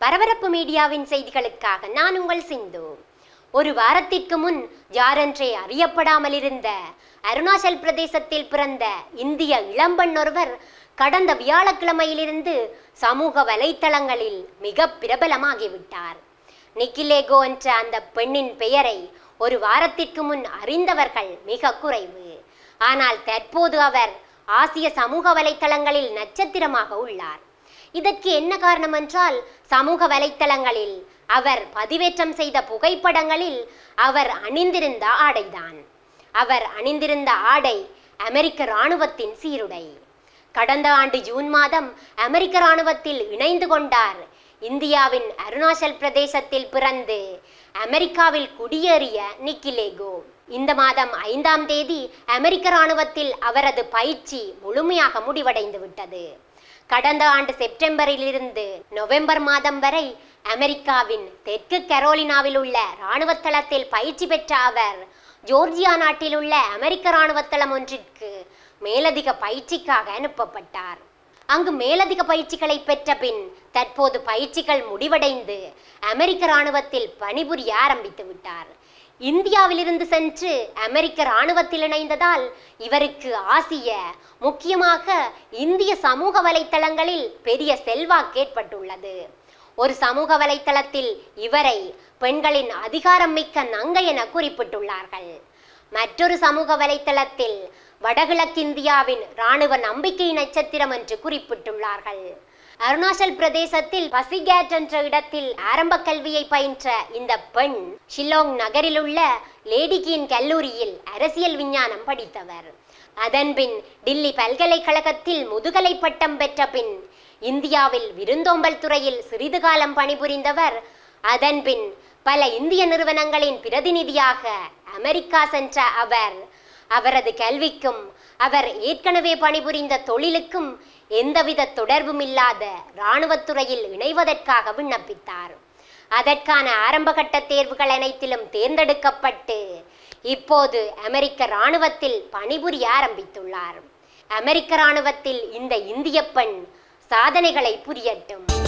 பரபரப்பு மீடியாவின் செய்திகளுக்காக நான் உங்கள் சிந்து ஒரு வாரத்திற்கு முன் யாரென்றே அறியப்படாமல் இருந்த அருணாச்சல் பிரதேசத்தில் பிறந்த இந்திய இளம்பெண் ஒருவர் கடந்த வியாழக்கிழமையிலிருந்து சமூக வலைத்தளங்களில் மிக பிரபலமாகிவிட்டார் நிக்கிலேகோ என்ற அந்த பெண்ணின் பெயரை ஒரு வாரத்திற்கு முன் அறிந்தவர்கள் மிக குறைவு ஆனால் தற்போது அவர் ஆசிய சமூக வலைத்தளங்களில் நட்சத்திரமாக உள்ளார் இதற்கு என்ன காரணம் என்றால் சமூக வலைத்தளங்களில் அவர் பதிவேற்றம் செய்த புகைப்படங்களில் அவர் அணிந்திருந்த ஆடைதான் அவர் அணிந்திருந்த ஆடை அமெரிக்க இராணுவத்தின் சீருடை கடந்த ஆண்டு ஜூன் மாதம் அமெரிக்க இராணுவத்தில் இணைந்து கொண்டார் இந்தியாவின் அருணாச்சல் பிரதேசத்தில் பிறந்து அமெரிக்காவில் குடியேறிய நிக்கிலேகோ இந்த மாதம் ஐந்தாம் தேதி அமெரிக்க இராணுவத்தில் அவரது பயிற்சி முழுமையாக முடிவடைந்து விட்டது கடந்த ஆண்டு செப்டம்பரிலிருந்து நவம்பர் மாதம் வரை அமெரிக்காவின் தெற்கு கரோலினாவில் உள்ள இராணுவ தளத்தில் பயிற்சி பெற்ற அவர் ஜோர்ஜியா நாட்டில் உள்ள அமெரிக்க இராணுவ தளம் ஒன்றிற்கு மேலதிக பயிற்சிக்காக அனுப்பப்பட்டார் அங்கு மேலதிக பயிற்சிகளை பெற்ற பின் தற்போது பயிற்சிகள் முடிவடைந்து அமெரிக்க இராணுவத்தில் பணிபுரிய ஆரம்பித்து விட்டார் இந்தியாவிலிருந்து சென்று அமெரிக்க இராணுவத்தில் இணைந்ததால் இவருக்கு ஆசிய முக்கியமாக இந்திய சமூக வலைத்தளங்களில் பெரிய செல்வாக்கு ஏற்பட்டுள்ளது ஒரு சமூக வலைத்தளத்தில் இவரை பெண்களின் அதிகாரம் மிக்க நங்கை என குறிப்பிட்டுள்ளார்கள் மற்றொரு சமூக வலைத்தளத்தில் வடகிழக்கிந்தியாவின் இராணுவ நம்பிக்கை நட்சத்திரம் என்று குறிப்பிட்டுள்ளார்கள் அருணாச்சல் பிரதேசத்தில் பசிகேட் என்ற இடத்தில் ஆரம்ப கல்வியை பயின்ற இந்த பெண் ஷில்லாங் நகரில் உள்ள லேடிகியின் கல்லூரியில் அரசியல் விஞ்ஞானம் படித்தவர் அதன்பின் டில்லி பல்கலைக்கழகத்தில் முதுகலை பட்டம் பெற்ற பின் இந்தியாவில் விருந்தோம்பல் துறையில் சிறிது காலம் பணிபுரிந்தவர் அதன்பின் பல இந்திய நிறுவனங்களின் பிரதிநிதியாக அமெரிக்கா சென்ற அவர் அவரது கல்விக்கும் அவர் ஏற்கனவே பணிபுரிந்த தொழிலுக்கும் எந்தவித தொடர்பும் இல்லாத இராணுவத்துறையில் இணைவதற்காக விண்ணப்பித்தார் அதற்கான ஆரம்பகட்ட தேர்வுகள் அனைத்திலும் தேர்ந்தெடுக்கப்பட்டு இப்போது அமெரிக்க இராணுவத்தில் பணிபுரிய ஆரம்பித்துள்ளார் அமெரிக்க இராணுவத்தில் இந்த இந்திய பெண் சாதனைகளை புரியட்டும்